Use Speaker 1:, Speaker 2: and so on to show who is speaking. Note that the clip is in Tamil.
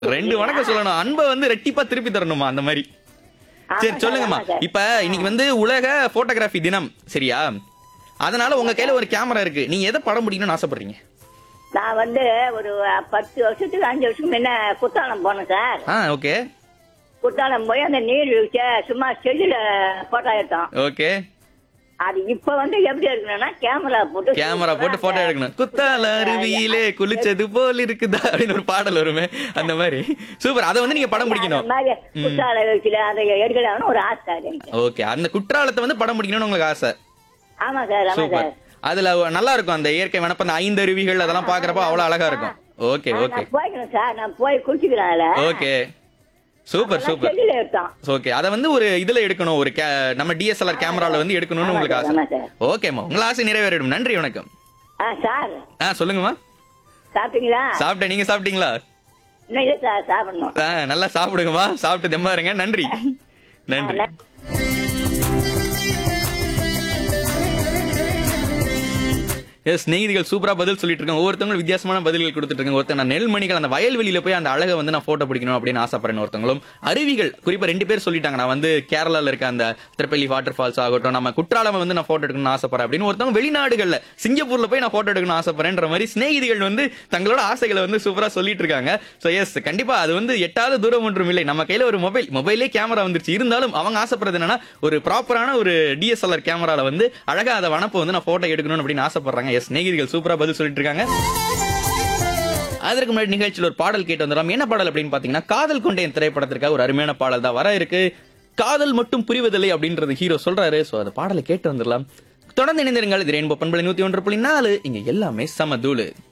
Speaker 1: ரெண்டு வணக்கம் சொல்லணும் அன்பை வந்து ரெட்டிப்பா திருப்பி தரணுமா அந்த மாதிரி சரி
Speaker 2: ஆமா
Speaker 1: சொல்லுங்கம்மா
Speaker 2: சார், ஆமா சார்.
Speaker 1: இப்ப இன்னைக்கு வந்து உலக போட்டோகிராஃபி தினம் சரியா அதனால உங்க கையில ஒரு கேமரா இருக்கு நீங்க எதை படம் பிடிக்கணும்னு ஆசைப்படுறீங்க
Speaker 2: நான் வந்து ஒரு பத்து வருஷத்துக்கு அஞ்சு வருஷத்துக்கு முன்ன குத்தாலம் போனேன் சார்
Speaker 1: ஆ ஓகே
Speaker 2: குத்தாலம் போய் அந்த நீர் வீழ்ச்சிய சும்மா செல்லுல போட்டோ எடுத்தோம்
Speaker 1: ஓகே
Speaker 2: அது இப்ப வந்து எப்படி எடுக்கணும்னா கேமரா போட்டு
Speaker 1: கேமரா போட்டு போட்டோ எடுக்கணும் குத்தால அருவியிலே குளிச்சது போல் இருக்குதா அப்படின்னு ஒரு பாடல் வருமே அந்த மாதிரி சூப்பர் அதை வந்து நீங்க படம் பிடிக்கணும்
Speaker 2: அந்த மாதிரி குத்தால வீழ்ச்சியில அதை எடுக்கலாம்னு ஒரு ஆசை எனக்கு.
Speaker 1: ஓகே அந்த குற்றாலத்தை வந்து படம் பிடிக்கணும்னு உங்களுக்கு ஆசை
Speaker 2: ஆமா சார் ஆமா
Speaker 1: சூப்பர்
Speaker 2: சார்
Speaker 1: அதுல நல்லா இருக்கும் அந்த இயற்கை வனப்ப அந்த ஐந்து அருவிகள் அதெல்லாம் பாக்குறப்ப அவ்வளவு அழகா இருக்கும் ஓகே
Speaker 2: ஆ,
Speaker 1: ஓகே
Speaker 2: நான் போய்க்கிறேன் சார் நான் போய் குளிச்சுக்கிறேன் அதுல
Speaker 1: ஓகே சூப்பர் சூப்பர்
Speaker 2: செல்லுல எடுத்தோம்
Speaker 1: ஓகே அத வந்து ஒரு இதுல எடுக்கணும் ஒரு கே- நம்ம டிஎஸ்எல்ஆர் கேமரால வந்து எடுக்கணும்னு உங்களுக்கு ஆசை
Speaker 2: ஆமா சார்
Speaker 1: ஓகேம்மா உங்க ஆசை நிறைவேறிடும் நன்றி வணக்கம்
Speaker 2: ஆ சார்
Speaker 1: ஆ சொல்லுங்கம்மா
Speaker 2: சாப்பிட்டீங்களா
Speaker 1: சாப்பிட்டேன் நீங்க சாப்பிட்டீங்களா
Speaker 2: இன்னும் இல்லை சார் சாப்பிடணும்
Speaker 1: ஆ நல்லா சாப்பிடுங்கம்மா சாப்பிட்டு தெம்மா இருங்க நன்றி நன்றி
Speaker 2: ஆ,
Speaker 1: எஸ் ஸ்நேகிதிகள் சூப்பரா பதில் சொல்லிட்டு இருக்காங்க ஒவ்வொருத்தவங்களும் வித்தியாசமான பதில்கள் கொடுத்துட்டு இருக்காங்க ஒருத்தர் நான் நெல்மணிகள் அந்த வயல்வெளியில போய் அந்த அழகை வந்து நான் போட்டோ பிடிக்கணும் அப்படின்னு ஆசைப்படுறேன் ஒருத்தவங்களும் அருவிகள் குறிப்பா ரெண்டு பேர் சொல்லிட்டாங்க நான் வந்து கேரளால இருக்க அந்த திருப்பள்ளி வாட்டர் ஃபால்ஸ் ஆகட்டும் நம்ம குற்றாலம் வந்து நான் போட்டோ எடுக்கணும்னு ஆசைப்படுறேன் அப்படின்னு ஒருத்தவங்க வெளிநாடுகள்ல சிங்கப்பூர்ல போய் நான் போட்டோ எடுக்கணும்னு ஆசைப்படுறேன்ற மாதிரி சிநேகிதிகள் வந்து தங்களோட ஆசைகளை வந்து சூப்பரா சொல்லிட்டு இருக்காங்க சோ எஸ் கண்டிப்பா அது வந்து எட்டாவது தூரம் ஒன்றும் இல்லை நம்ம கையில ஒரு மொபைல் மொபைலே கேமரா வந்துருச்சு இருந்தாலும் அவங்க ஆசைப்படுறது என்னன்னா ஒரு ப்ராப்பரான ஒரு டிஎஸ்எல்ஆர் கேமரால வந்து அழகா அதை வனப்பை வந்து நான் போட்டோ எடுக்கணும் அப்படின்னு ஆசைப்படுறாங்க எஸ் ஸ்நேகிதிகள் சூப்பரா பதில் சொல்லிட்டு இருக்காங்க அதற்கு முன்னாடி நிகழ்ச்சியில் ஒரு பாடல் கேட்டு வந்துடலாம் என்ன பாடல் அப்படின்னு பாத்தீங்கன்னா காதல் கொண்டேன் திரைப்படத்திற்காக ஒரு அருமையான பாடல் தான் வர இருக்கு காதல் மட்டும் புரிவதில்லை அப்படின்றது ஹீரோ சொல்றாரு சோ அந்த பாடலை கேட்டு வந்துடலாம் தொடர்ந்து இணைந்திருங்கள் இது ரெயின்போ பண்பலை நூத்தி ஒன்று புள்ளி நாலு இங்க எல்லாமே சமதூளு